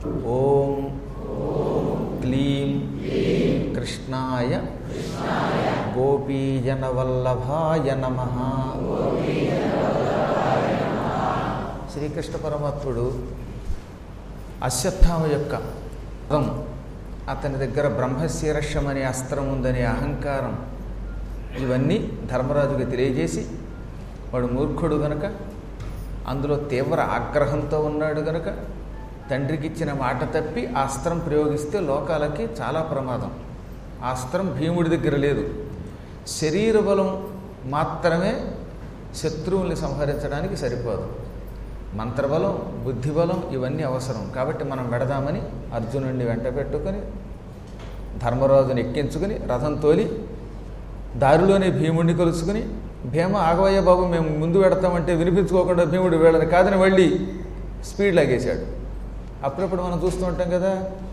ఓం క్లీం కృష్ణాయ గోపీజనవల్లభాయ నమ శ్రీకృష్ణ పరమాత్ముడు అశ్వత్థామ యొక్క పదం అతని దగ్గర బ్రహ్మశీర్షం అనే అస్త్రం ఉందనే అహంకారం ఇవన్నీ ధర్మరాజుకి తెలియజేసి వాడు మూర్ఖుడు గనక అందులో తీవ్ర ఆగ్రహంతో ఉన్నాడు గనక తండ్రికి ఇచ్చిన మాట తప్పి ఆ అస్త్రం ప్రయోగిస్తే లోకాలకి చాలా ప్రమాదం ఆ అస్త్రం భీముడి దగ్గర లేదు శరీర బలం మాత్రమే శత్రువుల్ని సంహరించడానికి సరిపోదు మంత్రబలం బుద్ధిబలం ఇవన్నీ అవసరం కాబట్టి మనం వెడదామని అర్జునుడిని వెంట పెట్టుకొని ధర్మరాజుని ఎక్కించుకుని రథం తోలి దారిలోనే భీముడిని కలుసుకుని భీమ ఆగవయ్య బాబు మేము ముందు పెడతామంటే వినిపించుకోకుండా భీముడు వీళ్ళని కాదని మళ్ళీ స్పీడ్ లాగేశాడు అప్పుడప్పుడు మనం చూస్తూ ఉంటాం కదా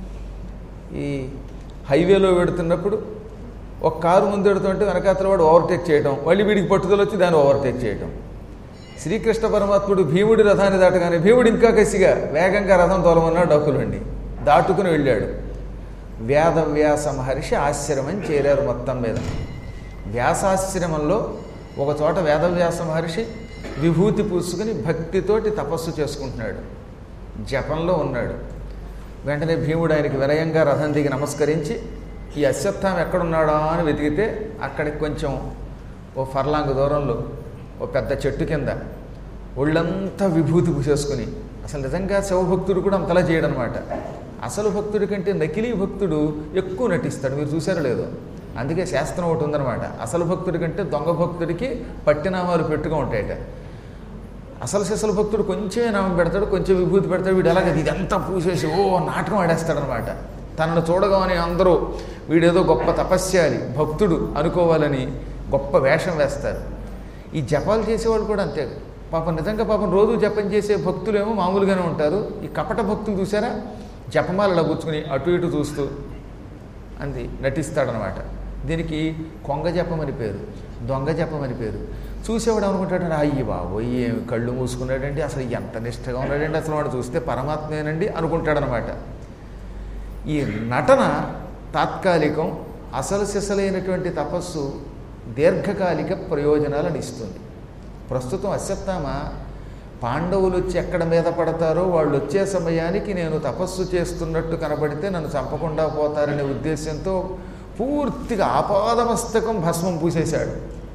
ఈ హైవేలో పెడుతున్నప్పుడు ఒక కారు ముందు పెడుతుంటే వెనకాతల వాడు ఓవర్టేక్ చేయడం మళ్ళీ వీడికి పట్టుదల వచ్చి దాన్ని ఓవర్టేక్ చేయడం శ్రీకృష్ణ పరమాత్ముడు భీముడి రథాన్ని దాటగానే భీముడు ఇంకా కసిగా వేగంగా రథం తోలమన్నాడు డక్కులండి దాటుకుని వెళ్ళాడు వేదవ్యాస మహర్షి ఆశ్రమం చేరారు మొత్తం మీద వ్యాసాశ్రమంలో ఒక చోట వేదవ్యాస మహర్షి విభూతి పూసుకుని భక్తితోటి తపస్సు చేసుకుంటున్నాడు జపంలో ఉన్నాడు వెంటనే భీముడు ఆయనకి వినయంగా రథం దిగి నమస్కరించి ఈ అశ్వత్థామ ఎక్కడున్నాడా అని వెతికితే అక్కడికి కొంచెం ఓ ఫర్లాంగ్ దూరంలో ఓ పెద్ద చెట్టు కింద ఒళ్ళంతా విభూతి పూసేసుకుని అసలు నిజంగా శివభక్తుడు కూడా అంతలా చేయడనమాట అసలు భక్తుడి కంటే నకిలీ భక్తుడు ఎక్కువ నటిస్తాడు మీరు చూసారో లేదో అందుకే శాస్త్రం ఒకటి ఉందన్నమాట అసలు భక్తుడి కంటే దొంగ భక్తుడికి పట్టినామాలు పెట్టుగా ఉంటాయట అసలు సిసలు భక్తుడు కొంచెమే నామం పెడతాడు కొంచెం విభూతి పెడతాడు వీడు అలాగే ఇదంతా పూసేసి ఓ నాటకం ఆడేస్తాడనమాట తనను చూడగానే అందరూ వీడేదో గొప్ప తపస్యాలి భక్తుడు అనుకోవాలని గొప్ప వేషం వేస్తారు ఈ జపాలు చేసేవాళ్ళు కూడా అంతే పాపం నిజంగా పాపం రోజు జపం చేసే భక్తులేమో మామూలుగానే ఉంటారు ఈ కపట భక్తులు చూసారా జపమాలలో కూర్చుని అటు ఇటు చూస్తూ అంది నటిస్తాడనమాట దీనికి కొంగ జపం అని పేరు దొంగ జపం అని పేరు చూసేవాడు అనుకుంటాడు అయ్యి బాబోయ్ ఏమి కళ్ళు మూసుకున్నాడండి అసలు ఎంత నిష్టగా ఉన్నాడండి అసలు వాడు చూస్తే పరమాత్మేనండి అనుకుంటాడనమాట ఈ నటన తాత్కాలికం అసలు సిసలైనటువంటి తపస్సు దీర్ఘకాలిక ప్రయోజనాలను ఇస్తుంది ప్రస్తుతం అశ్వత్థామ పాండవులు వచ్చి ఎక్కడ మీద పడతారో వాళ్ళు వచ్చే సమయానికి నేను తపస్సు చేస్తున్నట్టు కనబడితే నన్ను చంపకుండా పోతారనే ఉద్దేశంతో పూర్తిగా ఆపాదమస్తకం భస్మం పూసేశాడు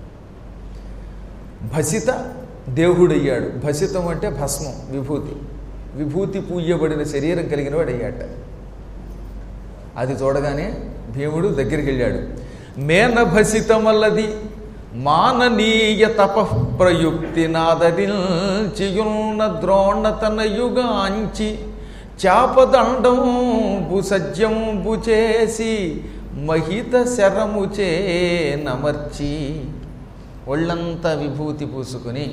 భసిత దేవుడయ్యాడు భసితం అంటే భస్మం విభూతి విభూతి పూయబడిన శరీరం కలిగిన వాడు అయ్యాట అది చూడగానే భీముడు దగ్గరికి వెళ్ళాడు మేన భసితమల్లది మాననీయ తపఃప్రయుక్తి నాదరిల్చియున్న ద్రోణతన యుగాంచి చాపదండంబు సజ్జంబు చేసి మహిత శరముచే నమర్చి ఒళ్ళంతా విభూతి పూసుకుని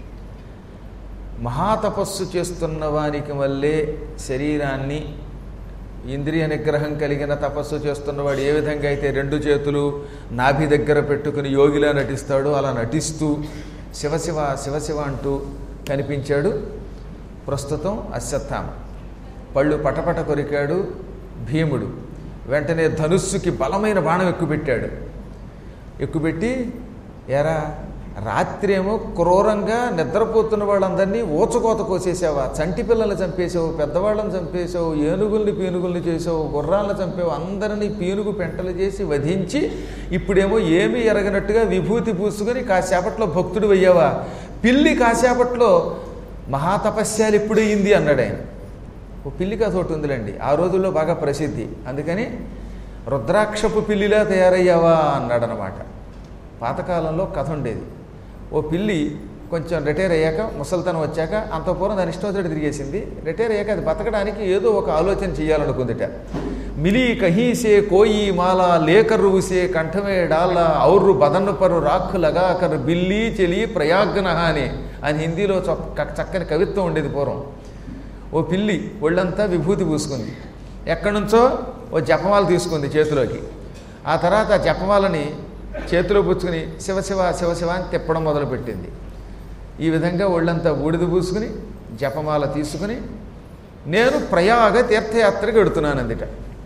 మహాతపస్సు చేస్తున్న వారికి వల్లే శరీరాన్ని ఇంద్రియ నిగ్రహం కలిగిన తపస్సు చేస్తున్నవాడు ఏ విధంగా అయితే రెండు చేతులు నాభి దగ్గర పెట్టుకుని యోగిలా నటిస్తాడో అలా నటిస్తూ శివశివ శివశివ అంటూ కనిపించాడు ప్రస్తుతం అశ్వత్థామ పళ్ళు పటపట కొరికాడు భీముడు వెంటనే ధనుస్సుకి బలమైన బాణం ఎక్కుపెట్టాడు ఎక్కుపెట్టి ఎరా రాత్రి ఏమో క్రూరంగా నిద్రపోతున్న వాళ్ళందరినీ ఊచకోత కోసేసావా చంటి పిల్లల్ని చంపేసావు పెద్దవాళ్ళని చంపేసావు ఏనుగుల్ని పీనుగుల్ని చేసావు గుర్రాలను చంపావు అందరినీ పీనుగు పెంటలు చేసి వధించి ఇప్పుడేమో ఏమీ ఎరగనట్టుగా విభూతి పూసుకొని కాసేపట్లో భక్తుడు అయ్యావా పిల్లి కాసేపట్లో మహాతపస్యాలు ఇప్పుడయ్యింది అన్నాడు ఆయన ఓ పిల్లి కథ ఒకటి ఉందిలేండి ఆ రోజుల్లో బాగా ప్రసిద్ధి అందుకని రుద్రాక్షపు పిల్లిలా తయారయ్యావా అన్నాడనమాట పాతకాలంలో కథ ఉండేది ఓ పిల్లి కొంచెం రిటైర్ అయ్యాక ముసల్తనం వచ్చాక అంత పూర్వం దాని ఇష్టం తిరిగేసింది రిటైర్ అయ్యాక అది బతకడానికి ఏదో ఒక ఆలోచన చేయాలనుకుందిట మిలి కహీసే కోయి మాల లేకరువుసే కంఠమే డాల ఔర్రు బదన్నుపరు రాక్కు లగాకరు బిల్లి చెలి ప్రయాగ్నహ అని అని హిందీలో చొక్క చక్కని కవిత్వం ఉండేది పూర్వం ఓ పిల్లి ఒళ్ళంతా విభూతి పూసుకుంది ఎక్కడి నుంచో ఓ జపమాల తీసుకుంది చేతిలోకి ఆ తర్వాత ఆ జపమాలని చేతిలో పుచ్చుకుని శివశివ శివశివ అని తిప్పడం మొదలుపెట్టింది ఈ విధంగా ఒళ్ళంతా బూడిద పూసుకుని జపమాల తీసుకుని నేను ప్రయాగ తీర్థయాత్రకి వెడుతున్నాను అందుట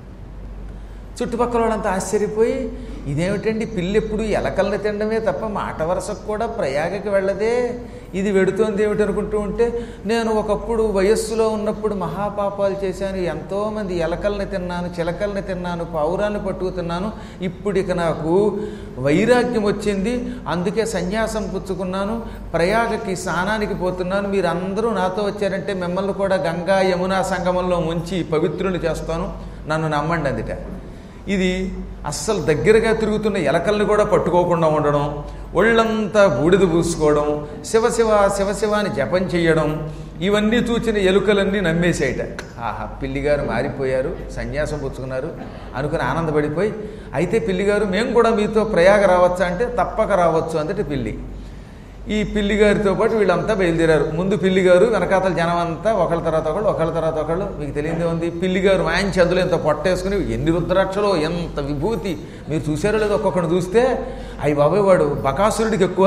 చుట్టుపక్కల వాళ్ళంతా ఆశ్చర్యపోయి ఇదేమిటండి పిల్లి ఎప్పుడు ఎలకల్ని తినడమే తప్ప మాట వరుసకు కూడా ప్రయాగకి వెళ్ళదే ఇది వెడుతోంది ఏమిటి అనుకుంటూ ఉంటే నేను ఒకప్పుడు వయస్సులో ఉన్నప్పుడు మహాపాపాలు చేశాను ఎంతోమంది ఎలకల్ని తిన్నాను చిలకల్ని తిన్నాను పావురాన్ని పట్టుకుతున్నాను ఇప్పుడు ఇక నాకు వైరాగ్యం వచ్చింది అందుకే సన్యాసం పుచ్చుకున్నాను ప్రయాగకి స్నానానికి పోతున్నాను మీరు అందరూ నాతో వచ్చారంటే మిమ్మల్ని కూడా గంగా యమునా సంగమంలో ముంచి పవిత్రుని చేస్తాను నన్ను నమ్మండి అందుట ఇది అస్సలు దగ్గరగా తిరుగుతున్న ఎలకల్ని కూడా పట్టుకోకుండా ఉండడం ఒళ్ళంతా బూడిద పూసుకోవడం శివశివ శివశివ అని జపం చేయడం ఇవన్నీ చూచిన ఎలుకలన్నీ నమ్మేసేయట ఆహా పిల్లిగారు మారిపోయారు సన్యాసం పుచ్చుకున్నారు అనుకుని ఆనందపడిపోయి అయితే పిల్లిగారు మేము కూడా మీతో ప్రయాగ రావచ్చా అంటే తప్పక రావచ్చు అందుటే పిల్లి ఈ పిల్లిగారితో పాటు వీళ్ళంతా బయలుదేరారు ముందు పిల్లిగారు వెనకాతల జనం అంతా ఒకళ్ళ తర్వాత ఒకళ్ళు ఒకళ్ళ తర్వాత ఒకళ్ళు మీకు తెలియదే ఉంది పిల్లిగారు మాయించి అందులో ఎంత పొట్టేసుకుని ఎన్ని రుద్రాక్షలో ఎంత విభూతి మీరు చూసారో లేదో ఒక్కొక్కడు చూస్తే అయ్యి బాబాయ్ వాడు బకాసురుడికి ఎక్కువ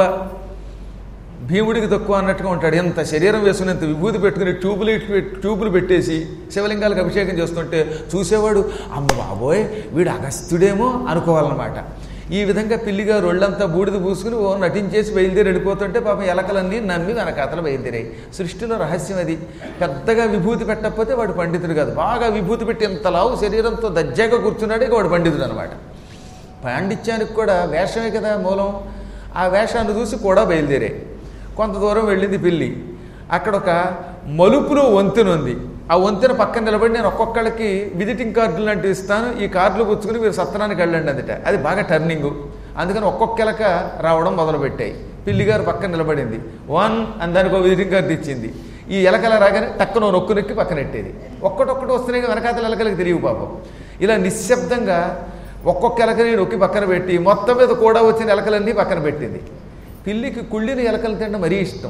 భీముడికి తక్కువ అన్నట్టుగా ఉంటాడు ఎంత శరీరం వేసుకుని ఎంత విభూతి పెట్టుకుని ట్యూబులు ఇటు పెట్- ట్యూబులు పెట్టేసి శివలింగాలకు అభిషేకం చేస్తుంటే చూసేవాడు అమ్మ బాబోయ్ వీడు అగస్త్యుడేమో అనుకోవాలన్నమాట ఈ విధంగా పిల్లిగా రొళ్ళంతా బూడిద పూసుకుని ఓ నటించేసి బయలుదేరి వెళ్ళిపోతుంటే పాపం ఎలకలన్నీ నమ్మి వెనకాతలు బయలుదేరాయి సృష్టిలో రహస్యం అది పెద్దగా విభూతి పెట్టకపోతే వాడు పండితుడు కాదు బాగా విభూతి పెట్టి ఎంత లావు శరీరంతో దజ్జాగా కూర్చున్నాడు ఇక వాడు పండితుడు అనమాట పాండిత్యానికి కూడా వేషమే కదా మూలం ఆ వేషాన్ని చూసి కూడా బయలుదేరాయి కొంత దూరం వెళ్ళింది పిల్లి అక్కడ ఒక మలుపులో వంతెన ఉంది ఆ వంతెన పక్కన నిలబడి నేను ఒక్కొక్కళ్ళకి విజిటింగ్ కార్డులు లాంటివి ఇస్తాను ఈ కార్డులు పుచ్చుకుని మీరు సత్రానికి వెళ్ళండి అందుట అది బాగా టర్నింగ్ అందుకని ఒక్కొక్కలక రావడం మొదలుపెట్టాయి పిల్లిగారు పక్కన నిలబడింది వన్ అని దానికి ఒక విజిటింగ్ కార్డు ఇచ్చింది ఈ ఎలకల రాగానే టక్కున నొక్కు నొక్కి పక్కన పెట్టేది ఒక్కటొక్కటి వస్తున్నాయి కదా, వెనకాతల ఎలకలకి తెలియవు పాపం ఇలా నిశ్శబ్దంగా ఒక్కొక్క ఎలకని నొక్కి పక్కన పెట్టి మొత్తం మీద కూడా వచ్చిన ఎలకలన్నీ పక్కన పెట్టింది పిల్లికి కుళ్ళిన ఎలకలు తినడం మరీ ఇష్టం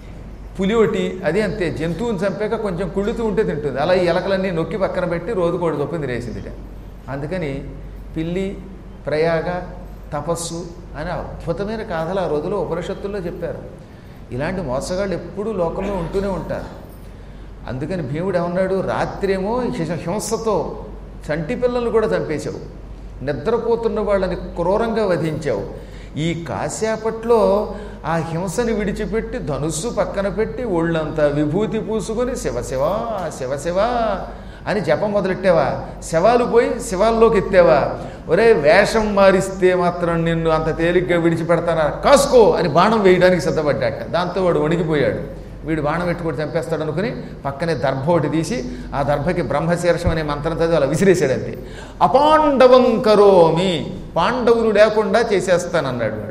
పులి ఒకటి అదే అంతే జంతువుని చంపాక కొంచెం కుళ్ళుతూ ఉంటే తింటుంది అలా ఈ ఎలకలన్నీ నొక్కి పక్కన పెట్టి రోజు కోడి చొప్పున తినేసిందిట అందుకని పిల్లి ప్రయాగ తపస్సు అని అద్భుతమైన కథలు ఆ రోజులో ఉపనిషత్తుల్లో చెప్పారు ఇలాంటి మోసగాళ్ళు ఎప్పుడూ లోకంలో ఉంటూనే ఉంటారు అందుకని భీముడు ఏమన్నాడు రాత్రేమో హింస- హింసతో చంటి పిల్లలు కూడా చంపేశావు నిద్రపోతున్న వాళ్ళని క్రూరంగా వధించావు ఈ కాసేపట్లో ఆ హింసని విడిచిపెట్టి ధనుస్సు పక్కన పెట్టి ఒళ్ళంతా విభూతి పూసుకొని శివశివ శివశివ అని జపం మొదలెట్టావా శవాలు పోయి శివాల్లోకి ఎత్తావా ఒరే వేషం మారిస్తే మాత్రం నిన్ను అంత తేలిగ్గా విడిచిపెడతానా కాసుకో అని బాణం వేయడానికి సిద్ధపడ్డాట దాంతో వాడు వణికిపోయాడు వీడు బాణం పెట్టుకొని చంపేస్తాడు అనుకుని పక్కనే దర్భ ఒకటి తీసి ఆ దర్భకి బ్రహ్మశీర్షం అనే మంత్రం చదివి అలా విసిరేశాడంతే అపాండవం కరోమి పాండవులు లేకుండా చేసేస్తానన్నాడు వాడు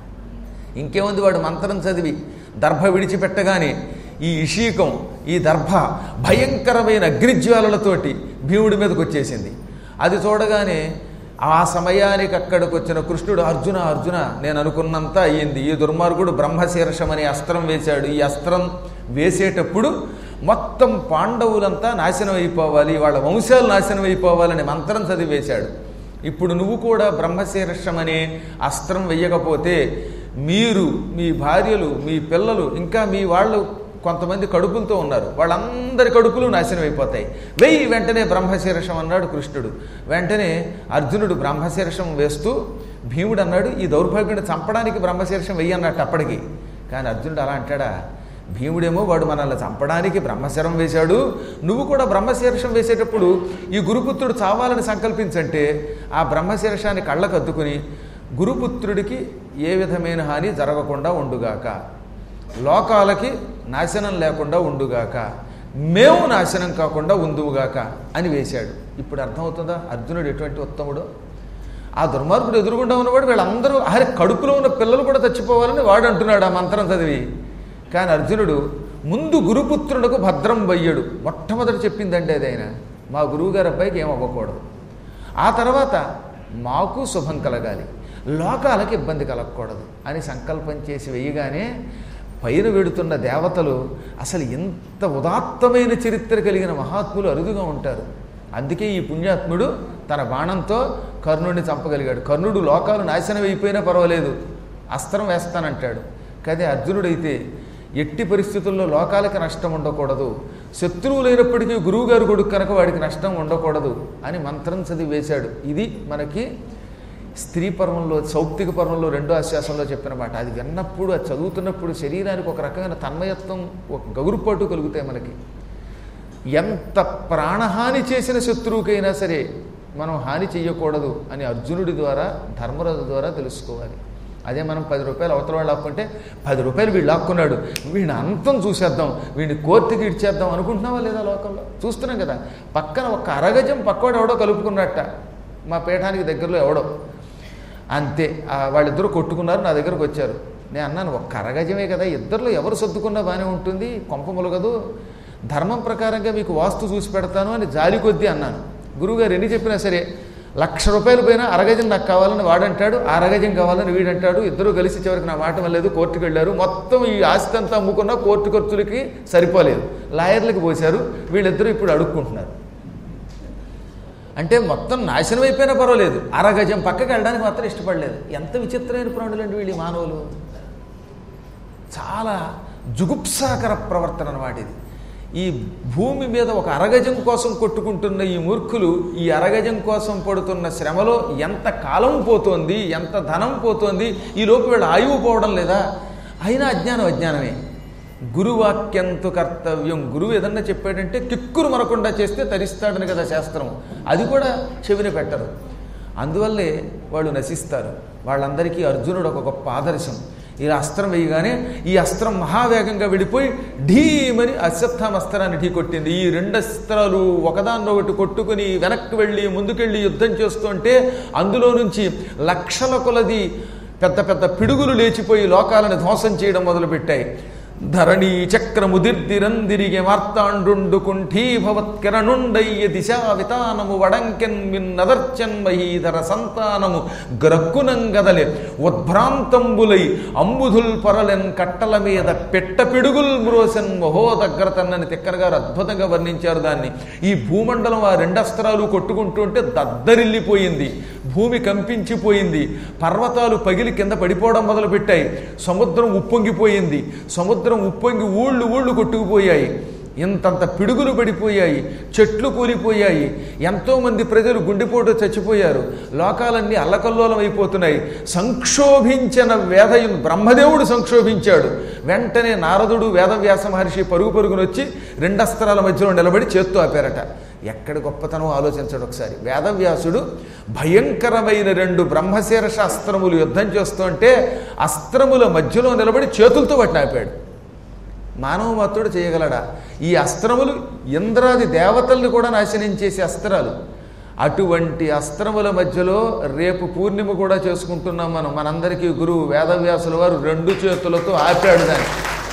ఇంకేముంది వాడు మంత్రం చదివి దర్భ విడిచిపెట్టగానే ఈ ఇషీకం ఈ దర్భ భయంకరమైన అగ్నిజ్వాలలతోటి భీముడి మీదకి వచ్చేసింది అది చూడగానే ఆ సమయానికి అక్కడికి వచ్చిన కృష్ణుడు అర్జున అర్జున నేను అనుకున్నంత అయ్యింది ఈ దుర్మార్గుడు బ్రహ్మశీర్షం అనే అస్త్రం వేశాడు ఈ అస్త్రం వేసేటప్పుడు మొత్తం పాండవులంతా నాశనం అయిపోవాలి వాళ్ళ వంశాలు నాశనం అయిపోవాలని మంత్రం చదివేశాడు ఇప్పుడు నువ్వు కూడా బ్రహ్మశీర్షం అనే అస్త్రం వెయ్యకపోతే మీరు మీ భార్యలు మీ పిల్లలు ఇంకా మీ వాళ్ళు కొంతమంది కడుపులతో ఉన్నారు వాళ్ళందరి కడుపులు నాశనం అయిపోతాయి వెయ్యి వెంటనే బ్రహ్మశీర్షం అన్నాడు కృష్ణుడు వెంటనే అర్జునుడు బ్రహ్మశీర్షం వేస్తూ భీముడు అన్నాడు ఈ దౌర్భాగ్యుడిని చంపడానికి బ్రహ్మశీర్షం వెయ్యి అన్నట్టు అప్పటికి కానీ అర్జునుడు అలా అంటాడా భీముడేమో వాడు మనల్ని చంపడానికి బ్రహ్మశరం వేశాడు నువ్వు కూడా బ్రహ్మశీర్షం వేసేటప్పుడు ఈ గురుపుత్రుడు చావాలని సంకల్పించంటే ఆ బ్రహ్మశీర్షాన్ని కళ్ళకు అద్దుకుని గురుపుత్రుడికి ఏ విధమైన హాని జరగకుండా ఉండుగాక లోకాలకి నాశనం లేకుండా ఉండుగాక మేము నాశనం కాకుండా ఉందువుగాక అని వేశాడు ఇప్పుడు అర్థమవుతుందా అర్జునుడు ఎటువంటి ఉత్తముడు ఆ దుర్మార్గుడు ఎదురుగుండా ఉన్నవాడు వీళ్ళందరూ అరే కడుపులో ఉన్న పిల్లలు కూడా చచ్చిపోవాలని వాడు అంటున్నాడు ఆ మంత్రం చదివి కానీ అర్జునుడు ముందు గురుపుత్రులకు భద్రం వయ్యడు మొట్టమొదటి చెప్పిందంటే అది ఆయన మా గురువుగారి అబ్బాయికి ఏం అవ్వకూడదు ఆ తర్వాత మాకు శుభం కలగాలి లోకాలకు ఇబ్బంది కలగకూడదు అని సంకల్పం చేసి వేయగానే పైన వెడుతున్న దేవతలు అసలు ఎంత ఉదాత్తమైన చరిత్ర కలిగిన మహాత్ములు అరుదుగా ఉంటారు అందుకే ఈ పుణ్యాత్ముడు తన బాణంతో కర్ణుడిని చంపగలిగాడు కర్ణుడు లోకాలు నాశనం అయిపోయినా పర్వాలేదు అస్త్రం వేస్తానంటాడు కానీ అర్జునుడైతే ఎట్టి పరిస్థితుల్లో లోకాలకి నష్టం ఉండకూడదు శత్రువు లేనప్పటికీ గురువుగారు కొడుకు కనుక వాడికి నష్టం ఉండకూడదు అని మంత్రం చదివి వేశాడు ఇది మనకి స్త్రీ పర్వంలో సౌప్తిక పర్వంలో రెండో అశ్వాసంలో చెప్పిన మాట అది విన్నప్పుడు అది చదువుతున్నప్పుడు శరీరానికి ఒక రకమైన తన్మయత్వం ఒక గగురుపాటు కలుగుతాయి మనకి ఎంత ప్రాణహాని చేసిన శత్రువుకైనా సరే మనం హాని చెయ్యకూడదు అని అర్జునుడి ద్వారా ధర్మరాజు ద్వారా తెలుసుకోవాలి అదే మనం పది రూపాయలు అవతల వాళ్ళు లాక్కుంటే పది రూపాయలు వీడు లాక్కున్నాడు వీడిని అంతం చూసేద్దాం వీడిని కోర్టుకి ఇడ్చేద్దాం అనుకుంటున్నావా లేదా లోకంలో చూస్తున్నాం కదా పక్కన ఒక అరగజం పక్కవాడు ఎవడో కలుపుకున్నట్ట మా పీఠానికి దగ్గరలో ఎవడో అంతే ఆ వాళ్ళిద్దరూ కొట్టుకున్నారు నా దగ్గరకు వచ్చారు నేను అన్నాను ఒక్క అరగజమే కదా ఇద్దరిలో ఎవరు సర్దుకున్నా బాగానే ఉంటుంది కొంప మొలగదు ధర్మం ప్రకారంగా మీకు వాస్తు చూసి పెడతాను అని జాలి కొద్దీ అన్నాను గురువుగారు ఎన్ని చెప్పినా సరే లక్ష రూపాయలు పోయినా అరగజం నాకు కావాలని వాడంటాడు ఆ అరగజం కావాలని వీడంటాడు ఇద్దరు కలిసి చివరికి నా మాట వల్లేదు కోర్టుకు వెళ్ళారు మొత్తం ఈ ఆస్తి అంతా అమ్ముకున్న కోర్టు ఖర్చులకి సరిపోలేదు లాయర్లకు పోశారు వీళ్ళిద్దరూ ఇప్పుడు అడుక్కుంటున్నారు అంటే మొత్తం నాశనం అయిపోయినా పర్వాలేదు అరగజం పక్కకి వెళ్ళడానికి మాత్రం ఇష్టపడలేదు ఎంత విచిత్రమైన ప్రాణులండి వీళ్ళు ఈ మానవులు చాలా జుగుప్సాకర ప్రవర్తన అన్నమాట ఇది ఈ భూమి మీద ఒక అరగజం కోసం కొట్టుకుంటున్న ఈ మూర్ఖులు ఈ అరగజం కోసం పడుతున్న శ్రమలో ఎంత కాలం పోతోంది ఎంత ధనం పోతోంది ఈ లోపు వీళ్ళ ఆయువు పోవడం లేదా అయినా అజ్ఞానం అజ్ఞానమే గురువాక్యంతు కర్తవ్యం గురువు ఏదన్నా చెప్పాడంటే కిక్కురు మనకుండా చేస్తే తరిస్తాడని కదా శాస్త్రం అది కూడా చెవిన పెట్టరు అందువల్లే వాళ్ళు నశిస్తారు వాళ్ళందరికీ అర్జునుడు ఒక గొప్ప ఆదర్శం ఈ అస్త్రం వేయగానే ఈ అస్త్రం మహావేగంగా విడిపోయి ఢీమని అశ్వత్థామ అస్త్రాన్ని ఢీ కొట్టింది ఈ రెండు అస్త్రాలు ఒకదాన్నొకటి కొట్టుకుని వెనక్కి వెళ్ళి ముందుకెళ్ళి యుద్ధం చేస్తుంటే అందులో నుంచి లక్షల కొలది పెద్ద పెద్ద పిడుగులు లేచిపోయి లోకాలను ధ్వంసం చేయడం మొదలుపెట్టాయి ధరణీ చక్రముదిర్దిరందిరిగే మార్తాండు కుంఠీభవత్కిరణుండయ్య దిశా వితానము వడంకెన్ మిన్నదర్చన్ మహీధర సంతానము గ్రక్కునంగదలే ఉద్భ్రాంతంబులై అంబుధుల్ పొరలెన్ కట్టల మీద పెట్ట పిడుగుల్ మ్రోసెన్ మహోదగ్రతన్నని తిక్కన గారు అద్భుతంగా వర్ణించారు దాన్ని ఈ భూమండలం ఆ రెండు అస్త్రాలు కొట్టుకుంటుంటే దద్దరిల్లిపోయింది భూమి కంపించిపోయింది పర్వతాలు పగిలి కింద పడిపోవడం మొదలుపెట్టాయి సముద్రం ఉప్పొంగిపోయింది సముద్రం ఉప్పొంగి ఊళ్ళు ఊళ్ళు కొట్టుకుపోయాయి ఇంతంత పిడుగులు పడిపోయాయి చెట్లు కూలిపోయాయి ఎంతోమంది ప్రజలు గుండెపోటు చచ్చిపోయారు లోకాలన్నీ అల్లకల్లోలం అయిపోతున్నాయి సంక్షోభించిన వేదయున్ బ్రహ్మదేవుడు సంక్షోభించాడు వెంటనే నారదుడు వేదవ్యాస మహర్షి పరుగు పరుగునొచ్చి రెండస్త్రాల మధ్యలో నిలబడి చేత్తో ఆపారట ఎక్కడ గొప్పతనం ఆలోచించడు ఒకసారి వేదవ్యాసుడు భయంకరమైన రెండు బ్రహ్మశీర్ష అస్త్రములు యుద్ధం చేస్తుంటే అస్త్రముల మధ్యలో నిలబడి చేతులతో వాటిని ఆపాడు మానవ మాత్రుడు చేయగలడా ఈ అస్త్రములు ఇంద్రాది దేవతల్ని కూడా నాశనం చేసే అస్త్రాలు అటువంటి అస్త్రముల మధ్యలో రేపు పూర్ణిమ కూడా చేసుకుంటున్నాం మనం మనందరికీ గురువు వేదవ్యాసుల వారు రెండు చేతులతో ఆపాడు దాన్ని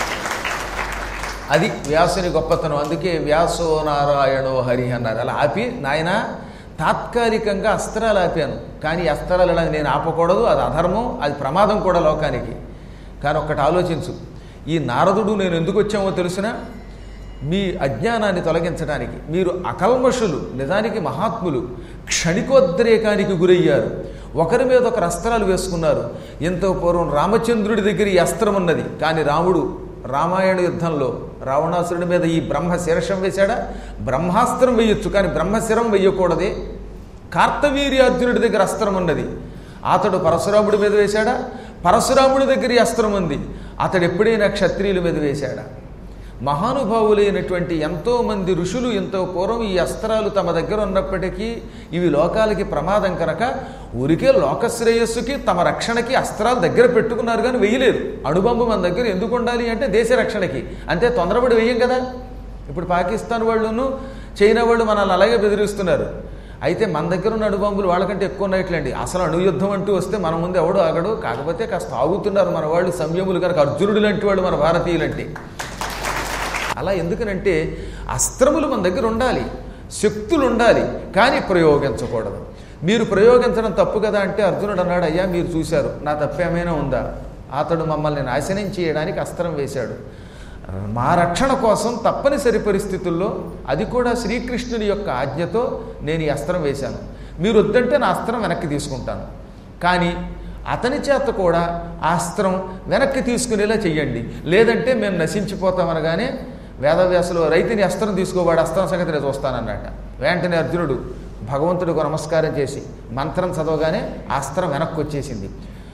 అది వ్యాసుని గొప్పతనం అందుకే వ్యాసో నారాయణో హరి అన్నారు అలా ఆపి నాయన తాత్కాలికంగా అస్త్రాలు ఆపాను కానీ ఈ అస్త్రాలు ఇలా నేను ఆపకూడదు అది అధర్మం అది ప్రమాదం కూడా లోకానికి కానీ ఒక్కటి ఆలోచించు ఈ నారదుడు నేను ఎందుకు వచ్చామో తెలిసిన మీ అజ్ఞానాన్ని తొలగించడానికి మీరు అకల్మషులు నిజానికి మహాత్ములు క్షణికోద్రేకానికి గురయ్యారు ఒకరి మీద ఒకరు అస్త్రాలు వేసుకున్నారు ఎంతో పూర్వం రామచంద్రుడి దగ్గర ఈ అస్త్రం ఉన్నది కానీ రాముడు రామాయణ యుద్ధంలో రావణాసురుడి మీద ఈ బ్రహ్మ శిరషం వేశాడా బ్రహ్మాస్త్రం వేయొచ్చు కానీ బ్రహ్మశిరం వేయకూడదే కార్తవీర్యార్జునుడి దగ్గర అస్త్రం ఉన్నది అతడు పరశురాముడి మీద వేశాడా పరశురాముడి దగ్గర ఈ అస్త్రం ఉంది అతడు ఎప్పుడైనా క్షత్రియుల మీద వేశాడా మహానుభావులైనటువంటి ఎంతోమంది ఋషులు ఎంతో పూర్వం ఈ అస్త్రాలు తమ దగ్గర ఉన్నప్పటికీ ఇవి లోకాలకి ప్రమాదం కనుక ఊరికే లోకశ్రేయస్సుకి తమ రక్షణకి అస్త్రాలు దగ్గర పెట్టుకున్నారు కానీ వేయలేదు అణుబంబు మన దగ్గర ఎందుకు ఉండాలి అంటే దేశ రక్షణకి అంతే తొందరపడి వేయం కదా ఇప్పుడు పాకిస్తాన్ వాళ్ళును చైనా వాళ్ళు మనల్ని అలాగే బెదిరిస్తున్నారు అయితే మన దగ్గర ఉన్న అణుబాంబులు వాళ్ళకంటే ఎక్కువ ఉన్నట్లండి అసలు అణుయుద్ధం అంటూ వస్తే మన ముందు ఎవడు ఆగడు కాకపోతే కాస్త ఆగుతున్నారు మన వాళ్ళు సంయములు కనుక అర్జునుడు లాంటి వాళ్ళు మన భారతీయులంటే అలా ఎందుకనంటే అస్త్రములు మన దగ్గర ఉండాలి శక్తులు ఉండాలి కానీ ప్రయోగించకూడదు మీరు ప్రయోగించడం తప్పు కదా అంటే అర్జునుడు అన్నాడు అయ్యా మీరు చూశారు నా తప్పేమైనా ఉందా అతడు మమ్మల్ని నాశనం చేయడానికి అస్త్రం వేశాడు మా రక్షణ కోసం తప్పనిసరి పరిస్థితుల్లో అది కూడా శ్రీకృష్ణుని యొక్క ఆజ్ఞతో నేను ఈ అస్త్రం వేశాను మీరు వద్దంటే నా అస్త్రం వెనక్కి తీసుకుంటాను కానీ అతని చేత కూడా ఆ అస్త్రం వెనక్కి తీసుకునేలా చెయ్యండి లేదంటే మేము నశించిపోతామనగానే వేదవ్యాసులు రైతుని అస్త్రం తీసుకోవాడు అస్త్రం సంగతి నేను చూస్తానన్నట వెంటనే అర్జునుడు భగవంతుడికి నమస్కారం చేసి మంత్రం చదవగానే ఆ అస్త్రం వెనక్కి వచ్చేసింది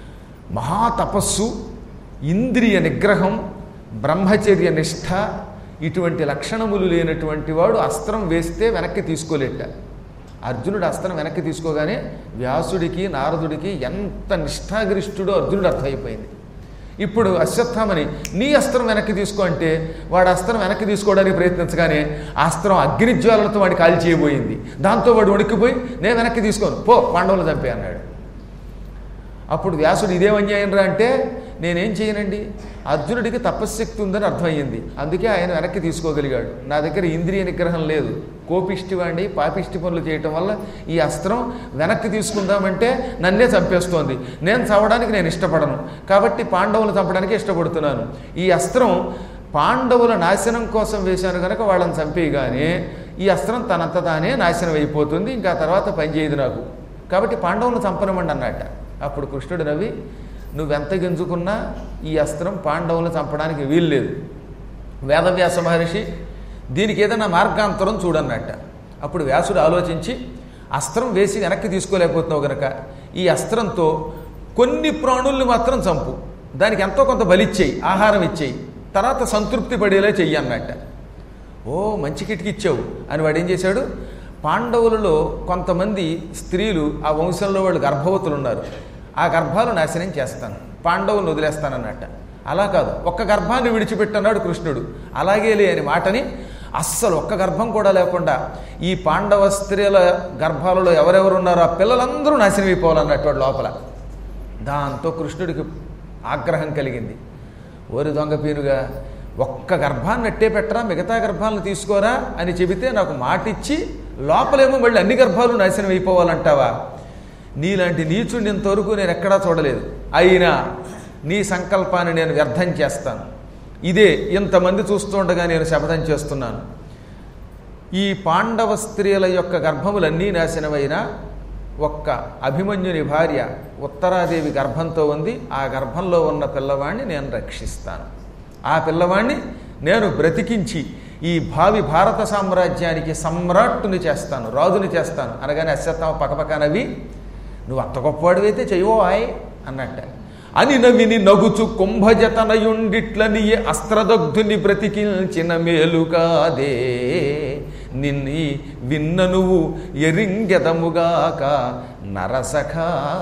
మహాతపస్సు ఇంద్రియ నిగ్రహం బ్రహ్మచర్య నిష్ఠ ఇటువంటి లక్షణములు లేనటువంటి వాడు అస్త్రం వేస్తే వెనక్కి తీసుకోలేట అర్జునుడు అస్త్రం వెనక్కి తీసుకోగానే వ్యాసుడికి నారదుడికి ఎంత నిష్ఠాగరిష్ఠుడో అర్జునుడు అర్థమైపోయింది ఇప్పుడు అశ్వత్థామని నీ అస్త్రం వెనక్కి తీసుకో అంటే వాడు అస్త్రం వెనక్కి తీసుకోవడానికి ప్రయత్నించగానే ఆ అస్త్రం అగ్నిజ్వాలలతో వాడి కాల్ చేయబోయింది దాంతో వాడు వణికిపోయి నేను వెనక్కి తీసుకోను పో పాండవులు చంపే అన్నాడు అప్పుడు వ్యాసుడు ఇదేం అన్యాయం రా అంటే నేనేం చేయనండి అర్జునుడికి తపశ్శక్తి ఉందని అర్థమయ్యింది అందుకే ఆయన వెనక్కి తీసుకోగలిగాడు నా దగ్గర ఇంద్రియ నిగ్రహం లేదు కోపిష్టి వాడి పాపిష్టి పనులు చేయటం వల్ల ఈ అస్త్రం వెనక్కి తీసుకుందామంటే నన్నే చంపేస్తోంది నేను చవడానికి నేను ఇష్టపడను కాబట్టి పాండవులు చంపడానికి ఇష్టపడుతున్నాను ఈ అస్త్రం పాండవుల నాశనం కోసం వేశాను కనుక వాళ్ళని చంపేయగానే ఈ అస్త్రం తనంత తానే నాశనం అయిపోతుంది ఇంకా తర్వాత పనిచేయదు నాకు కాబట్టి పాండవులను చంపనమండి అన్నట్ట అప్పుడు కృష్ణుడు నవ్వి నువ్వెంత గింజుకున్నా ఈ అస్త్రం పాండవులను చంపడానికి వీల్లేదు వేదవ్యాస మహర్షి దీనికి ఏదైనా మార్గాంతరం చూడన్నట్ట అప్పుడు వ్యాసుడు ఆలోచించి అస్త్రం వేసి వెనక్కి తీసుకోలేకపోతున్నావు గనక ఈ అస్త్రంతో కొన్ని ప్రాణుల్ని మాత్రం చంపు దానికి ఎంతో కొంత బలిచ్చేయి ఆహారం ఇచ్చేయి తర్వాత సంతృప్తి పడేలా చెయ్యి అన్నట్ట ఓ మంచి కిటికి ఇచ్చావు అని వాడు ఏం చేశాడు పాండవులలో కొంతమంది స్త్రీలు ఆ వంశంలో వాళ్ళు గర్భవతులు ఉన్నారు ఆ గర్భాలు నాశనం చేస్తాను పాండవులను వదిలేస్తానన్నట్ట అలా కాదు ఒక్క గర్భాన్ని విడిచిపెట్టన్నాడు కృష్ణుడు అలాగే లే అని మాటని అస్సలు ఒక్క గర్భం కూడా లేకుండా ఈ పాండవ స్త్రీల గర్భాలలో ఎవరెవరు ఉన్నారో ఆ పిల్లలందరూ నాశనం అయిపోవాలన్నట్టు వాడు లోపల దాంతో కృష్ణుడికి ఆగ్రహం కలిగింది ఓరి దొంగ పీనుగా ఒక్క గర్భాన్ని అట్టే పెట్టరా మిగతా గర్భాలను తీసుకోరా అని చెబితే నాకు మాటిచ్చి లోపలేమో మళ్ళీ అన్ని గర్భాలు నాశనం అయిపోవాలంటావా నీలాంటి నీచుడిని ఇంతవరకు నేను ఎక్కడా చూడలేదు అయినా నీ సంకల్పాన్ని నేను వ్యర్థం చేస్తాను ఇదే ఇంతమంది చూస్తుండగా నేను శపథం చేస్తున్నాను ఈ పాండవ స్త్రీల యొక్క గర్భములన్నీ నాశనమైనా ఒక్క అభిమన్యుని భార్య ఉత్తరాదేవి గర్భంతో ఉంది ఆ గర్భంలో ఉన్న పిల్లవాడిని నేను రక్షిస్తాను ఆ పిల్లవాడిని నేను బ్రతికించి ఈ భావి భారత సామ్రాజ్యానికి సమ్రాట్టుని చేస్తాను రాజుని చేస్తాను అనగానే అశ్వత్థామ పక్కపక్క నవ్వి నువ్వు అంత గొప్పవాడివైతే చెయ్యో ఆయ్ అన్నట్ట అని నవిని నగుచు కుంభజతనయుండిట్లని అస్త్రదగ్ధుని బ్రతికించిన మేలు కాదే నిన్ని విన్న నువ్వు ఎరింగెదముగాక నరసఖ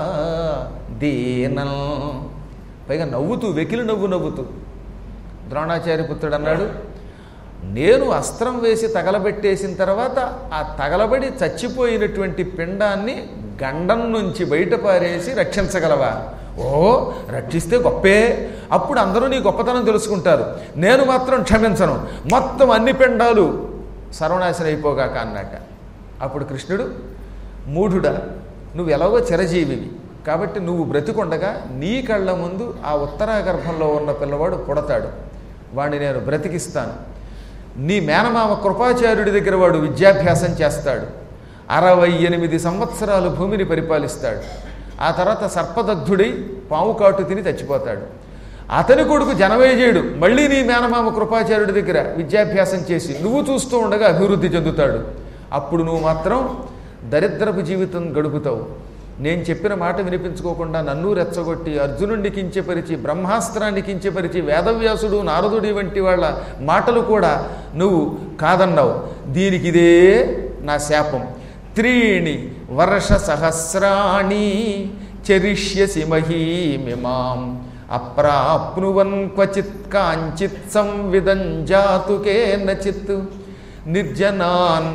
దీనల్ పైగా నవ్వుతూ వెకిలి నవ్వు నవ్వుతూ ద్రోణాచార్య పుత్రుడు అన్నాడు నేను అస్త్రం వేసి తగలబెట్టేసిన తర్వాత ఆ తగలబడి చచ్చిపోయినటువంటి పిండాన్ని గండం నుంచి బయట పారేసి రక్షించగలవా ఓ రక్షిస్తే గొప్పే అప్పుడు అందరూ నీ గొప్పతనం తెలుసుకుంటారు నేను మాత్రం క్షమించను మొత్తం అన్ని పిండాలు సర్వనాశనం అయిపోగాక అన్నట్ట అప్పుడు కృష్ణుడు మూఢుడా నువ్వు ఎలాగో చిరజీవివి కాబట్టి నువ్వు బ్రతికుండగా నీ కళ్ళ ముందు ఆ ఉత్తరా గర్భంలో ఉన్న పిల్లవాడు పుడతాడు వాడిని నేను బ్రతికిస్తాను నీ మేనమామ కృపాచార్యుడి దగ్గర వాడు విద్యాభ్యాసం చేస్తాడు అరవై ఎనిమిది సంవత్సరాలు భూమిని పరిపాలిస్తాడు ఆ తర్వాత సర్పదగ్ధుడై పాము కాటు తిని చచ్చిపోతాడు అతని కొడుకు జనమేజయుడు మళ్ళీ నీ మేనమామ కృపాచార్యుడి దగ్గర విద్యాభ్యాసం చేసి నువ్వు చూస్తూ ఉండగా అభివృద్ధి చెందుతాడు అప్పుడు నువ్వు మాత్రం దరిద్రపు జీవితం గడుపుతావు నేను చెప్పిన మాట వినిపించుకోకుండా నన్ను రెచ్చగొట్టి అర్జునుడిని కించపరిచి బ్రహ్మాస్త్రాన్ని కించపరిచి వేదవ్యాసుడు నారదుడి వంటి వాళ్ళ మాటలు కూడా నువ్వు కాదన్నావు దీనికి ఇదే నా శాపం త్రీణి వర్ష సహస్రాణి చరిష్యసి మహీమిమాం అప్రాప్నువన్ క్వచిత్ కాంచిత్ సంవిదం జాతుకే నచిత్ నిర్జనాన్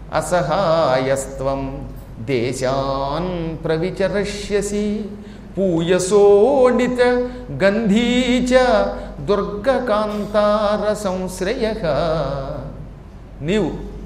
అసహాయస్త్వం దేశాన్ ప్రవిచరష్యసి పూయసోణిత గంధీచ దుర్గకాంతార సంశ్రయ నీవు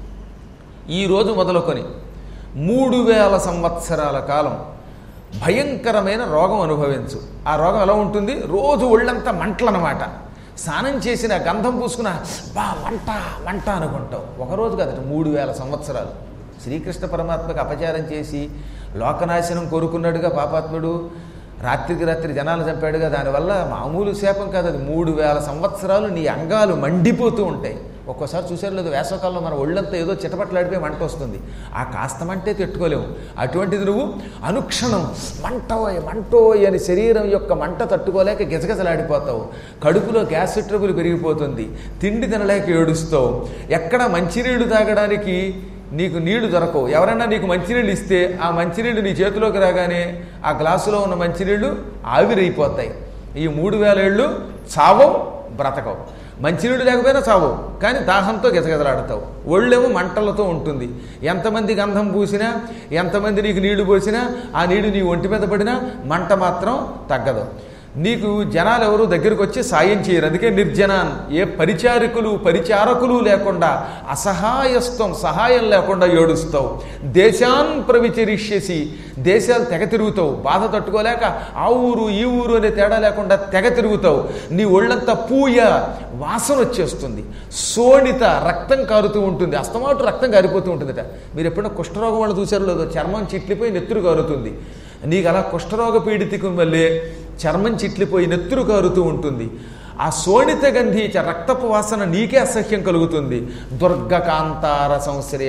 ఈరోజు మొదలుకొని మూడు వేల సంవత్సరాల కాలం భయంకరమైన రోగం అనుభవించు ఆ రోగం ఎలా ఉంటుంది రోజు ఒళ్ళంతా మంటలన్నమాట స్నానం చేసిన గంధం పూసుకున్న బా వంట వంట అనుకుంటావు ఒకరోజు కదట మూడు వేల సంవత్సరాలు శ్రీకృష్ణ పరమాత్మకు అపచారం చేసి లోకనాశనం కోరుకున్నాడుగా పాపాత్ముడు రాత్రికి రాత్రి జనాలు చంపాడుగా దానివల్ల మామూలు శాపం కాదు అది మూడు వేల సంవత్సరాలు నీ అంగాలు మండిపోతూ ఉంటాయి ఒక్కోసారి చూసారు లేదు వేసవకాలంలో మన ఒళ్ళంతా ఏదో చిటపట్లాడిపోయి మంట వస్తుంది ఆ కాస్త మంటే తట్టుకోలేము అటువంటిది నువ్వు అనుక్షణం మంటోయ్ మంటోయ్ అని శరీరం యొక్క మంట తట్టుకోలేక గిజగిజలాడిపోతావు కడుపులో గ్యాస్ ట్రబుల్ పెరిగిపోతుంది తిండి తినలేక ఏడుస్తావు ఎక్కడ మంచినీళ్ళు తాగడానికి నీకు నీళ్లు దొరకవు ఎవరైనా నీకు మంచినీళ్ళు ఇస్తే ఆ మంచినీళ్ళు నీ చేతిలోకి రాగానే ఆ గ్లాసులో ఉన్న మంచినీళ్ళు ఆవిరైపోతాయి ఈ మూడు వేల ఏళ్ళు చావవు బ్రతకవు మంచినీళ్ళు లేకపోయినా చావవు కానీ దాహంతో గిజగిజలాడతావు ఒళ్ళేమో మంటలతో ఉంటుంది ఎంతమంది గంధం పూసినా ఎంతమంది నీకు నీళ్లు పోసినా ఆ నీళ్లు నీ ఒంటి మీద పడినా మంట మాత్రం తగ్గదు నీకు జనాలు ఎవరు దగ్గరికి వచ్చి సాయం చేయరు అందుకే నిర్జనాన్ ఏ పరిచారికులు పరిచారకులు లేకుండా అసహాయస్తం సహాయం లేకుండా ఏడుస్తావు దేశాన్ ప్రవిచరిష్యసి దేశాలు తెగ తిరుగుతావు బాధ తట్టుకోలేక ఆ ఊరు ఈ ఊరు అనే తేడా లేకుండా తెగ తిరుగుతావు నీ ఒళ్ళంతా పూయ వాసన వచ్చేస్తుంది సోణిత రక్తం కారుతూ ఉంటుంది అస్తమాటు రక్తం కారిపోతూ ఉంటుందట మీరు ఎప్పుడైనా కుష్ఠరోగం వాళ్ళు చూసారో లేదో చర్మం చిట్లిపోయి నెత్తురు కారుతుంది నీకు అలా కుష్ఠరోగ పీడితికి వల్లే చర్మం చిట్లిపోయి నెత్తురు కారుతూ ఉంటుంది ఆ శోణిత గంధీచ రక్తపు వాసన నీకే అసహ్యం కలుగుతుంది దుర్గ కాంతార సంశ్రయ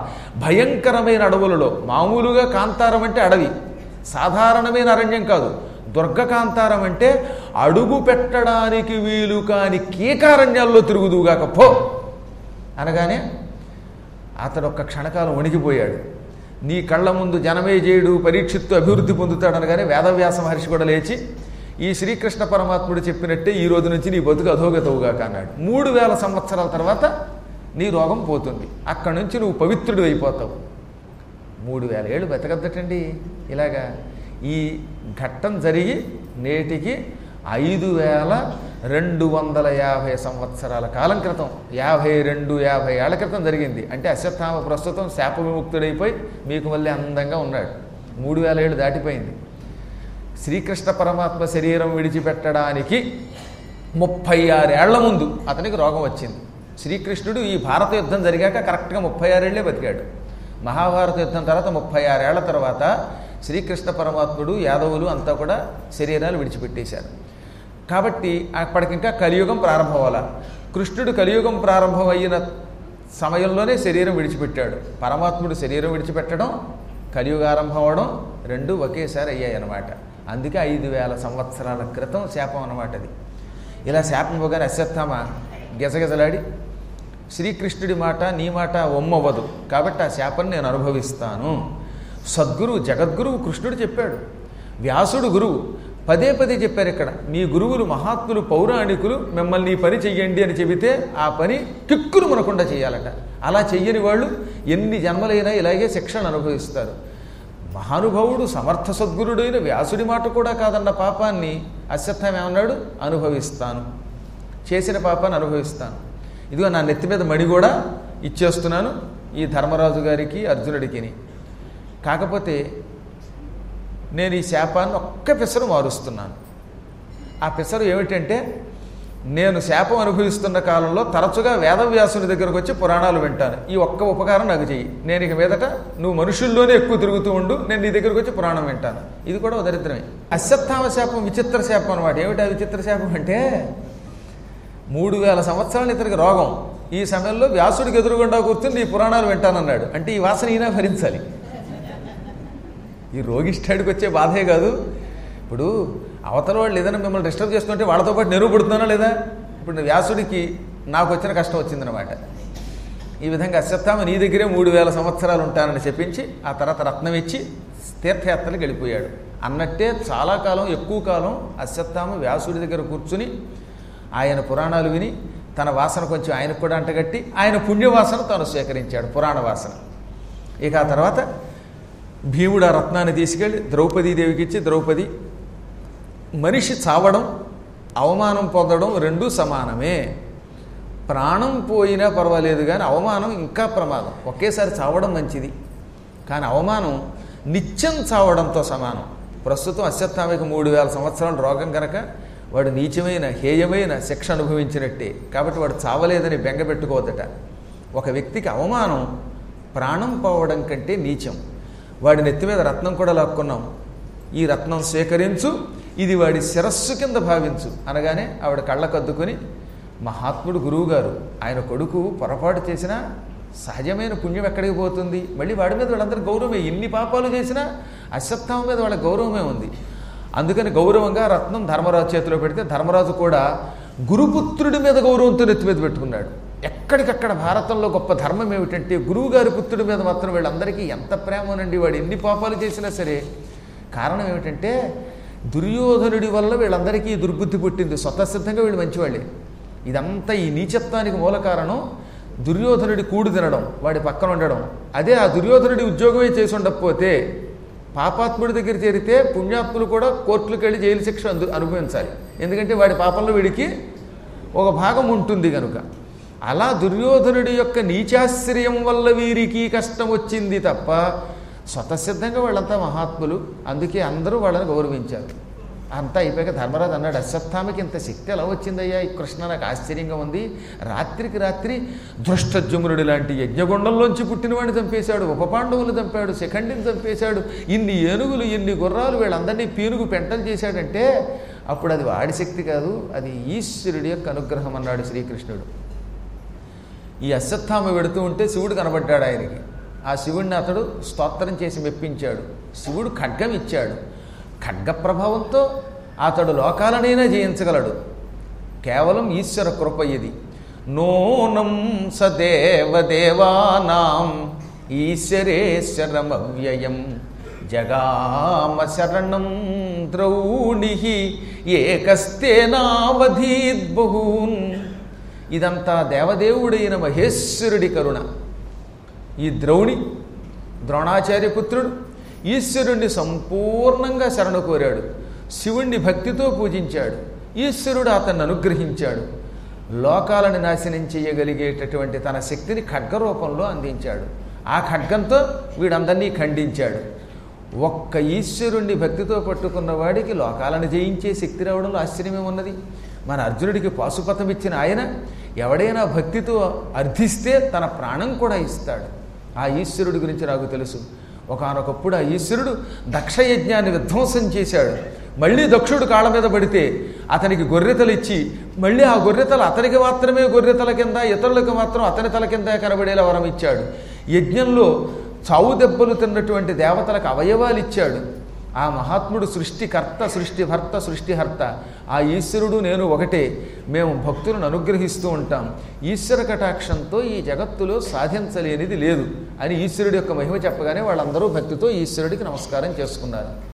భయంకరమైన అడవులలో మామూలుగా కాంతారం అంటే అడవి సాధారణమైన అరణ్యం కాదు దుర్గ కాంతారం అంటే అడుగు పెట్టడానికి వీలు కాని కీకారణ్యాల్లో తిరుగుదుగాక పో అనగానే అతడు ఒక్క క్షణకాలం వణికిపోయాడు నీ కళ్ళ ముందు జనమేజయుడు పరీక్షిత్తు అభివృద్ధి పొందుతాడు అనగానే వేదవ్యాస మహర్షి కూడా లేచి ఈ శ్రీకృష్ణ పరమాత్ముడు చెప్పినట్టే ఈ రోజు నుంచి నీ బతుకు అధోగతవుగాక అన్నాడు మూడు వేల సంవత్సరాల తర్వాత నీ రోగం పోతుంది అక్కడి నుంచి నువ్వు పవిత్రుడు అయిపోతావు మూడు వేల ఏళ్ళు బతకద్దటండి ఇలాగా ఈ ఘట్టం జరిగి నేటికి ఐదు వేల రెండు వందల యాభై సంవత్సరాల కాలం క్రితం యాభై రెండు యాభై ఏళ్ల క్రితం జరిగింది అంటే అశ్వత్థామ ప్రస్తుతం శాప విముక్తుడైపోయి మీకు మళ్ళీ అందంగా ఉన్నాడు మూడు వేల ఏళ్ళు దాటిపోయింది శ్రీకృష్ణ పరమాత్మ శరీరం విడిచిపెట్టడానికి ముప్పై ఆరేళ్ల ముందు అతనికి రోగం వచ్చింది శ్రీకృష్ణుడు ఈ భారత యుద్ధం జరిగాక కరెక్ట్గా ముప్పై ఆరేళ్లే బతికాడు మహాభారత యుద్ధం తర్వాత ముప్పై ఆరేళ్ల తర్వాత శ్రీకృష్ణ పరమాత్ముడు యాదవులు అంతా కూడా శరీరాలు విడిచిపెట్టేశారు కాబట్టి అప్పటికింకా కలియుగం ప్రారంభమవ్వాల కృష్ణుడు కలియుగం ప్రారంభమయ్యిన సమయంలోనే శరీరం విడిచిపెట్టాడు పరమాత్ముడు శరీరం విడిచిపెట్టడం కలియుగారంభం అవడం రెండు ఒకేసారి అయ్యాయి అన్నమాట అందుకే ఐదు వేల సంవత్సరాల క్రితం శాపం అన్నమాట అది ఇలా శాపం ఇవ్వగానే అశ్వత్థామ గెజగెజలాడి శ్రీకృష్ణుడి మాట నీ మాట ఒమ్మవ్వదు కాబట్టి ఆ శాపాన్ని నేను అనుభవిస్తాను సద్గురువు జగద్గురువు కృష్ణుడు చెప్పాడు వ్యాసుడు గురువు పదే పదే చెప్పారు ఇక్కడ మీ గురువులు మహాత్ములు పౌరాణికులు మిమ్మల్ని ఈ పని చెయ్యండి అని చెబితే ఆ పని కిక్కులు మనకుండా చేయాలట అలా చెయ్యని వాళ్ళు ఎన్ని జన్మలైనా ఇలాగే శిక్షణ అనుభవిస్తారు మహానుభావుడు సమర్థ సద్గురుడైన వ్యాసుడి మాట కూడా కాదన్న పాపాన్ని అశ్వత్థం ఏమన్నాడు అనుభవిస్తాను చేసిన పాపాన్ని అనుభవిస్తాను ఇదిగో నా నెత్తి మీద మడి కూడా ఇచ్చేస్తున్నాను ఈ ధర్మరాజు గారికి అర్జునుడికిని కాకపోతే నేను ఈ శాపాన్ని ఒక్క పిసరు మారుస్తున్నాను ఆ పిసరు ఏమిటంటే నేను శాపం అనుభవిస్తున్న కాలంలో తరచుగా వేదవ్యాసుని దగ్గరకు వచ్చి పురాణాలు వింటాను ఈ ఒక్క ఉపకారం నాకు చెయ్యి నేను ఇక మీదట నువ్వు మనుషుల్లోనే ఎక్కువ తిరుగుతూ ఉండు నేను నీ దగ్గరకు వచ్చి పురాణం వింటాను ఇది కూడా దరిద్రమే అశ్వత్థామ శాపం విచిత్ర శాపం అనమాట ఏమిటి ఆ విచిత్ర శాపం అంటే మూడు వేల సంవత్సరాలు ఇతనికి రోగం ఈ సమయంలో వ్యాసుడికి ఎదురుగుండా కూర్చుని నీ పురాణాలు వింటానన్నాడు అంటే ఈ వాసన ఈయన భరించాలి ఈ రోగిష్టాడికి వచ్చే బాధే కాదు ఇప్పుడు అవతల వాళ్ళు ఏదైనా మిమ్మల్ని డిస్టర్బ్ చేస్తుంటే వాళ్ళతో పాటు నిరూపడుతున్నానా లేదా ఇప్పుడు వ్యాసుడికి నాకు వచ్చిన కష్టం వచ్చిందనమాట ఈ విధంగా అశ్వత్థామ నీ దగ్గరే మూడు వేల సంవత్సరాలు ఉంటానని చెప్పించి ఆ తర్వాత రత్నం ఇచ్చి తీర్థయాత్రలకు వెళ్ళిపోయాడు అన్నట్టే చాలా కాలం ఎక్కువ కాలం అశ్వత్థామ వ్యాసుడి దగ్గర కూర్చుని ఆయన పురాణాలు విని తన వాసన కొంచెం ఆయనకు కూడా అంటగట్టి ఆయన పుణ్యవాసన తాను స్వీకరించాడు పురాణ వాసన ఇక ఆ తర్వాత భీముడు ఆ రత్నాన్ని తీసుకెళ్ళి ద్రౌపదీదేవికి ఇచ్చి ద్రౌపది మనిషి చావడం అవమానం పొందడం రెండూ సమానమే ప్రాణం పోయినా పర్వాలేదు కానీ అవమానం ఇంకా ప్రమాదం ఒకేసారి చావడం మంచిది కానీ అవమానం నిత్యం చావడంతో సమానం ప్రస్తుతం అశ్వత్థామకి మూడు వేల సంవత్సరాల రోగం కనుక వాడు నీచమైన హేయమైన శిక్ష అనుభవించినట్టే కాబట్టి వాడు చావలేదని బెంగ పెట్టుకోవద్దట ఒక వ్యక్తికి అవమానం ప్రాణం పోవడం కంటే నీచం వాడి నెత్తి మీద రత్నం కూడా లాక్కున్నాం ఈ రత్నం సేకరించు ఇది వాడి శిరస్సు కింద భావించు అనగానే ఆవిడ కళ్ళకద్దుకొని మహాత్ముడు గురువుగారు ఆయన కొడుకు పొరపాటు చేసినా సహజమైన పుణ్యం ఎక్కడికి పోతుంది మళ్ళీ వాడి మీద వాళ్ళందరూ గౌరవమే ఎన్ని పాపాలు చేసినా అశ్వత్థామ మీద వాళ్ళ గౌరవమే ఉంది అందుకని గౌరవంగా రత్నం ధర్మరాజు చేతిలో పెడితే ధర్మరాజు కూడా గురుపుత్రుడి మీద గౌరవంతో నెత్తి మీద పెట్టుకున్నాడు ఎక్కడికక్కడ భారతంలో గొప్ప ధర్మం ఏమిటంటే గురువుగారి పుత్రుడి మీద మాత్రం వీళ్ళందరికీ ఎంత ప్రేమనండి వాడు ఎన్ని పాపాలు చేసినా సరే కారణం ఏమిటంటే దుర్యోధనుడి వల్ల వీళ్ళందరికీ ఈ దుర్బుద్ధి పుట్టింది స్వతసిద్ధంగా వీళ్ళు మంచివాళ్ళే ఇదంతా ఈ నీచత్వానికి మూల కారణం దుర్యోధనుడి కూడు తినడం వాడి పక్కన ఉండడం అదే ఆ దుర్యోధనుడి ఉద్యోగమే చేసి ఉండకపోతే పాపాత్ముడి దగ్గర చేరితే పుణ్యాత్ములు కూడా కోర్టులకు వెళ్ళి జైలు శిక్ష అందు అనుభవించాలి ఎందుకంటే వాడి పాపంలో వీడికి ఒక భాగం ఉంటుంది కనుక అలా దుర్యోధనుడి యొక్క నీచాశ్రయం వల్ల వీరికి కష్టం వచ్చింది తప్ప స్వతసిద్ధంగా వాళ్ళంతా మహాత్ములు అందుకే అందరూ వాళ్ళని గౌరవించారు అంతా అయిపోయాక ధర్మరాజు అన్నాడు అశ్వత్థామకి ఇంత శక్తి ఎలా వచ్చిందయ్యా ఈ కృష్ణ నాకు ఆశ్చర్యంగా ఉంది రాత్రికి రాత్రి దృష్టజమునుడి లాంటి యజ్ఞగుండంలోంచి పుట్టినవాడిని చంపేశాడు ఉపపాండవులు చంపాడు శిఖండిని చంపేశాడు ఇన్ని ఏనుగులు ఇన్ని గుర్రాలు వీళ్ళందరినీ పీనుగు పెంటలు చేశాడంటే అప్పుడు అది వాడి శక్తి కాదు అది ఈశ్వరుడి యొక్క అనుగ్రహం అన్నాడు శ్రీకృష్ణుడు ఈ అశ్వత్థామ వెడుతూ ఉంటే శివుడు కనబడ్డాడు ఆయనకి ఆ శివుడిని అతడు స్తోత్రం చేసి మెప్పించాడు శివుడు ఖడ్గం ఇచ్చాడు ఖడ్గ ప్రభావంతో అతడు లోకాలనైనా జయించగలడు కేవలం ఈశ్వర కృప ఇది నూనం సదేవదేవానాం ఈశ్వరేశ్వరమవ్యయం జగామ శరణం ద్రౌణి ఏకస్తేనావధీద్బహూన్ ఇదంతా దేవదేవుడైన మహేశ్వరుడి కరుణ ఈ ద్రౌణి ద్రోణాచార్య పుత్రుడు ఈశ్వరుణ్ణి సంపూర్ణంగా శరణు కోరాడు శివుణ్ణి భక్తితో పూజించాడు ఈశ్వరుడు అతన్ని అనుగ్రహించాడు లోకాలను నాశనం చేయగలిగేటటువంటి తన శక్తిని ఖడ్గ రూపంలో అందించాడు ఆ ఖడ్గంతో వీడందరినీ ఖండించాడు ఒక్క ఈశ్వరుణ్ణి భక్తితో పట్టుకున్న వాడికి లోకాలను జయించే శక్తి రావడంలో ఆశ్చర్యమే ఉన్నది మన అర్జునుడికి పాశుపతం ఇచ్చిన ఆయన ఎవడైనా భక్తితో అర్థిస్తే తన ప్రాణం కూడా ఇస్తాడు ఆ ఈశ్వరుడి గురించి నాకు తెలుసు ఒకనొకప్పుడు ఆ ఈశ్వరుడు దక్షయజ్ఞాన్ని విధ్వంసం చేశాడు మళ్ళీ దక్షుడు కాళ్ళ మీద పడితే అతనికి గొర్రెతలు ఇచ్చి మళ్ళీ ఆ గొర్రెతలు అతనికి మాత్రమే గొర్రెతల కింద ఇతరులకు మాత్రం అతని తల కింద కనబడేలా వరం ఇచ్చాడు యజ్ఞంలో చావు దెబ్బలు తిన్నటువంటి దేవతలకు అవయవాలు ఇచ్చాడు ఆ మహాత్ముడు సృష్టికర్త సృష్టిభర్త సృష్టిహర్త ఆ ఈశ్వరుడు నేను ఒకటే మేము భక్తులను అనుగ్రహిస్తూ ఉంటాం ఈశ్వర కటాక్షంతో ఈ జగత్తులో సాధించలేనిది లేదు అని ఈశ్వరుడి యొక్క మహిమ చెప్పగానే వాళ్ళందరూ భక్తితో ఈశ్వరుడికి నమస్కారం చేసుకున్నారు